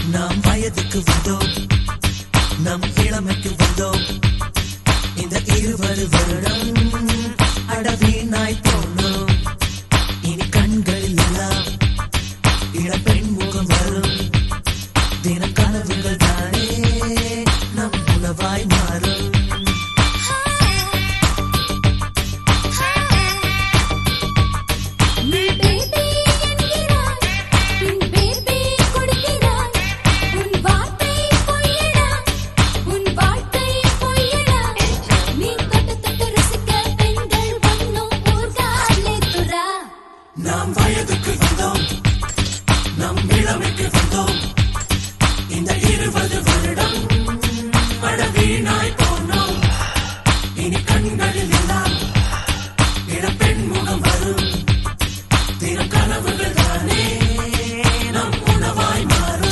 நாம் வயதுக்கு வந்தோம் நம் இளமைக்கு வந்தோம் இந்த இருபது வருடம் அடவீனாய் போனோம் இனி கண்களில் எல்லாம் இளப்பெண் முகம் வரும் தினம் கனவுகள் தானே நம் உணவாய் மாறும் நீ பேபி என்கிறாய் உன் பேபி கொடுக்கிறாய் உன் வார்த்தை பொய்யடா உன் வாழ்க்கை பொய்யடா நீ தொட்டு தொட்டு ரசிக்க பெண்கள் வண்ணம் ஊர்காலே துரா நாம் வயதுக்கு வந்தோம் நம் இளமைக்கு வந்தோம் இந்த இருபது வருடம் மழவீணாய் போனோம் இனி கண்களில் எல்லாம் இளப்பெண் முகம் வரும் தினம் கனவுகள் தானே நம் உணவாய் மாறும்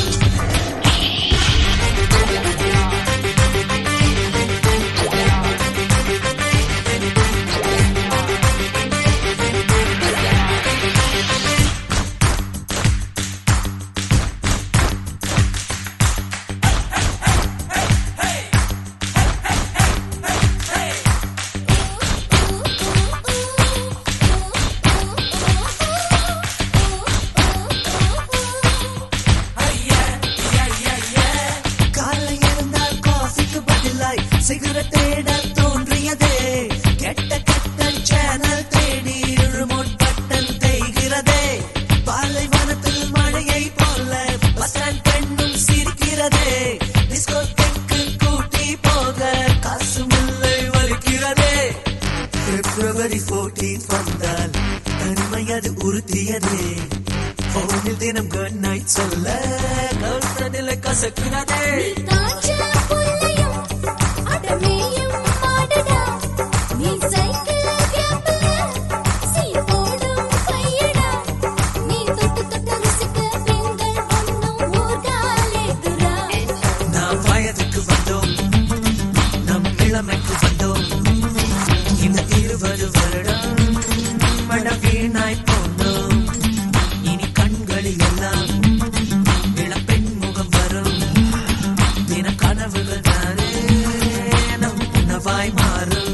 காலை எழுந்தால் காஃபிக்கு பதிலாய் சிகரெட் தேட தோன்றியதே கெட்ட கெட்ட சேனல் தேடி ரிமோட் பட்டன் தேய்கிறதே பாலைவனத்தில் மழையை போல பஸ் ஸ்டாண்ட் பெண்ணும் சிரிக்கிறதே டிஸ்கோ டெக்கு கூட்டி போக காசு முல்லை வலிக்கிறதே பிப்ரவரி 14 வந்தால் தனிமை அது உறுத்தியதே போனில் தினம் குட் நைட் சொல்ல கவுசனில கசக்குனதே காஞ்ச புல்லையும் அடமேயும் மாடடா நீ சைக்கிள் கேப்ல சீ போடும் கையடா நீ தொட்டு தொட்டு ரசிக்க பெண்கள் வண்ணம் ஊர்காலே துரா நாம் வயதுக்கு வந்தோம் நம் இளமைக்கு வந்தோம் இந்த இருபது வருடம் மழ வீணாய் போனோம் இனி கண்களில் எல்லாம் இளப்பெண் முகம் வரும் தின கனவுகள் தானே நம் உணவாய் மாறும்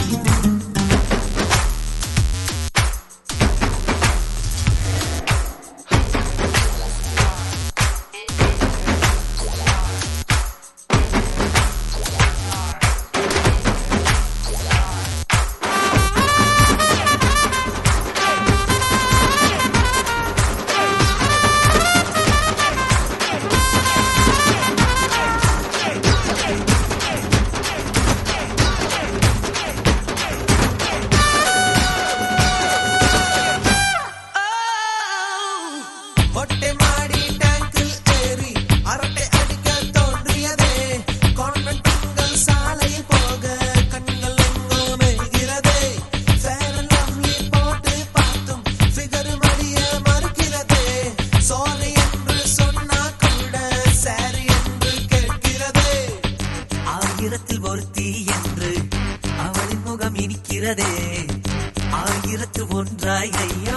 ಹೊಟ್ಟೆ ಮಾಡಿ ಟ್ಯಾಂಕಿಲ್ ಏರಿ அரட்டை அடிக்க தோன்றியதே கான்வென்ட் பெண்கள் சாலையில் போக கண்கள் எங்கோ மெய்கிறதே ஃபேர் அண்ட் லவ்லி போட்டு பார்த்தும் ஃபிகர் மடிய மறுக்கிறதே சாரி என்று சொன்னா கூட சாரி என்று கேட்கிறதே ஆயிரத்தில் ஒருத்தி என்று அவளின் முகம் இனிக்கிறதே ஆயிரத்து ஒன்றாய் ஐயா